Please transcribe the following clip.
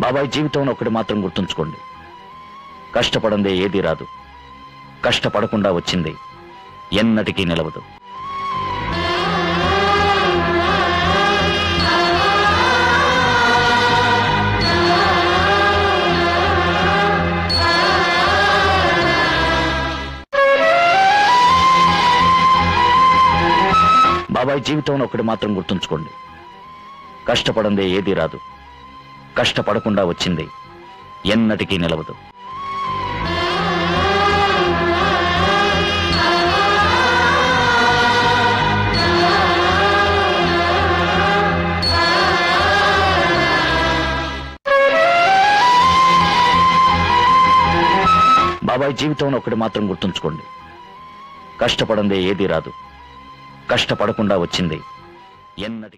బాబాయ్ జీవితంలో ఒకటి మాత్రం గుర్తుంచుకోండి కష్టపడందే ఏదీ రాదు కష్టపడకుండా వచ్చింది ఎన్నటికీ నిలవదు బాబాయ్ జీవితంలో ఒకటి మాత్రం గుర్తుంచుకోండి కష్టపడందే ఏదీ రాదు కష్టపడకుండా వచ్చింది ఎన్నటికీ నిలవదు బాబాయ్ జీవితంలో ఒకటి మాత్రం గుర్తుంచుకోండి కష్టపడందే ఏదీ రాదు కష్టపడకుండా వచ్చింది ఎన్నటికీ